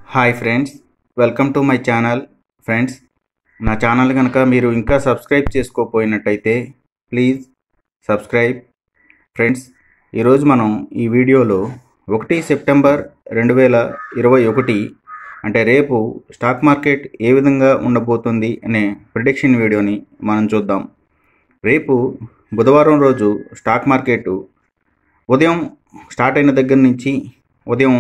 hi friends welcome to my channel friends నా channel కనుక మీరు ఇంకా సబ్స్క్రైబ్ చేసుకోకపోయినట్టయితే ప్లీజ్ సబ్స్క్రైబ్ ఫ్రెండ్స్ ఈరోజు మనం ఈ వీడియోలో ఒకటి సెప్టెంబర్ రెండు వేల ఇరవై ఒకటి అంటే రేపు స్టాక్ మార్కెట్ ఏ విధంగా ఉండబోతుంది అనే ప్రిడిక్షన్ వీడియోని మనం చూద్దాం రేపు బుధవారం రోజు స్టాక్ మార్కెట్ ఉదయం స్టార్ట్ అయిన దగ్గర నుంచి ఉదయం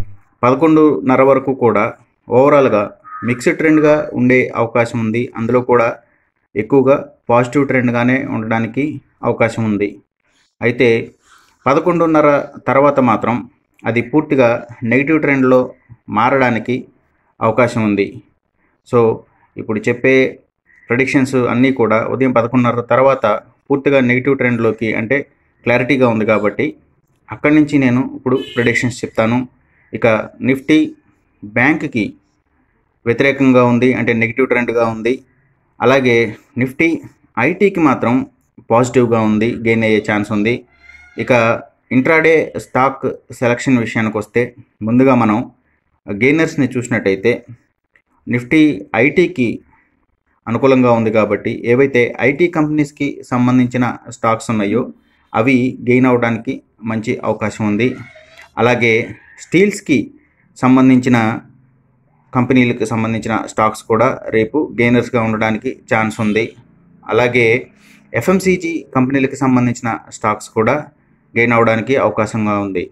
పదకొండున్నర వరకు కూడా ఓవరాల్గా మిక్స్డ్ ట్రెండ్గా ఉండే అవకాశం ఉంది అందులో కూడా ఎక్కువగా పాజిటివ్ ట్రెండ్గానే ఉండడానికి అవకాశం ఉంది అయితే పదకొండున్నర తర్వాత మాత్రం అది పూర్తిగా నెగిటివ్ ట్రెండ్లో మారడానికి అవకాశం ఉంది సో ఇప్పుడు చెప్పే ప్రొడిక్షన్స్ అన్నీ కూడా ఉదయం పదకొండున్నర తర్వాత పూర్తిగా నెగిటివ్ ట్రెండ్లోకి అంటే క్లారిటీగా ఉంది కాబట్టి అక్కడి నుంచి నేను ఇప్పుడు ప్రొడిక్షన్స్ చెప్తాను ఇక నిఫ్టీ బ్యాంక్కి వ్యతిరేకంగా ఉంది అంటే నెగిటివ్ ట్రెండ్గా ఉంది అలాగే నిఫ్టీ ఐటీకి మాత్రం పాజిటివ్గా ఉంది గెయిన్ అయ్యే ఛాన్స్ ఉంది ఇక ఇంట్రాడే స్టాక్ సెలక్షన్ విషయానికి వస్తే ముందుగా మనం గెయినర్స్ని చూసినట్టయితే నిఫ్టీ ఐటీకి అనుకూలంగా ఉంది కాబట్టి ఏవైతే ఐటీ కంపెనీస్కి సంబంధించిన స్టాక్స్ ఉన్నాయో అవి గెయిన్ అవడానికి మంచి అవకాశం ఉంది అలాగే స్టీల్స్కి సంబంధించిన కంపెనీలకు సంబంధించిన స్టాక్స్ కూడా రేపు గెయినర్స్గా ఉండడానికి ఛాన్స్ ఉంది అలాగే ఎఫ్ఎంసీజీ కంపెనీలకు సంబంధించిన స్టాక్స్ కూడా గెయిన్ అవడానికి అవకాశంగా ఉంది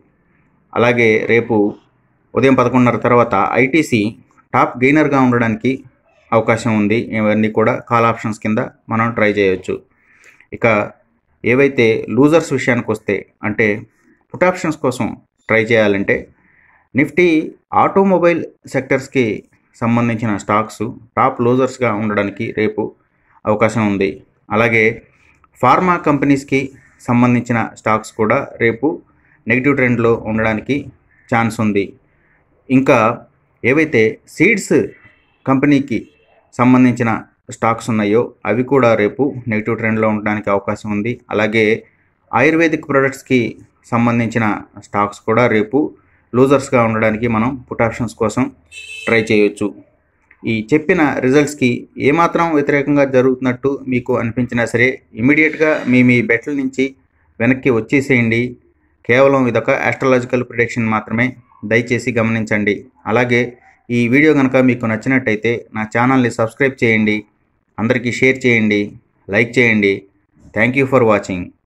అలాగే రేపు ఉదయం పదకొండున్నర తర్వాత ఐటీసీ టాప్ గెయినర్గా ఉండడానికి అవకాశం ఉంది ఇవన్నీ కూడా కాల్ ఆప్షన్స్ కింద మనం ట్రై చేయొచ్చు ఇక ఏవైతే లూజర్స్ విషయానికి వస్తే అంటే పుట్ ఆప్షన్స్ కోసం ట్రై చేయాలంటే నిఫ్టీ ఆటోమొబైల్ సెక్టర్స్కి సంబంధించిన స్టాక్స్ టాప్ లూజర్స్గా ఉండడానికి రేపు అవకాశం ఉంది అలాగే ఫార్మా కంపెనీస్కి సంబంధించిన స్టాక్స్ కూడా రేపు నెగిటివ్ ట్రెండ్లో ఉండడానికి ఛాన్స్ ఉంది ఇంకా ఏవైతే సీడ్స్ కంపెనీకి సంబంధించిన స్టాక్స్ ఉన్నాయో అవి కూడా రేపు నెగిటివ్ ట్రెండ్లో ఉండడానికి అవకాశం ఉంది అలాగే ఆయుర్వేదిక్ ప్రొడక్ట్స్కి సంబంధించిన స్టాక్స్ కూడా రేపు లూజర్స్గా ఉండడానికి మనం పుట్ ఆప్షన్స్ కోసం ట్రై చేయొచ్చు ఈ చెప్పిన రిజల్ట్స్కి ఏమాత్రం వ్యతిరేకంగా జరుగుతున్నట్టు మీకు అనిపించినా సరే ఇమీడియట్గా మీ మీ బెట్ల నుంచి వెనక్కి వచ్చేసేయండి కేవలం ఇదొక ఆస్ట్రాలజికల్ ప్రిడిక్షన్ మాత్రమే దయచేసి గమనించండి అలాగే ఈ వీడియో కనుక మీకు నచ్చినట్టయితే నా ఛానల్ని సబ్స్క్రైబ్ చేయండి అందరికీ షేర్ చేయండి లైక్ చేయండి థ్యాంక్ యూ ఫర్ వాచింగ్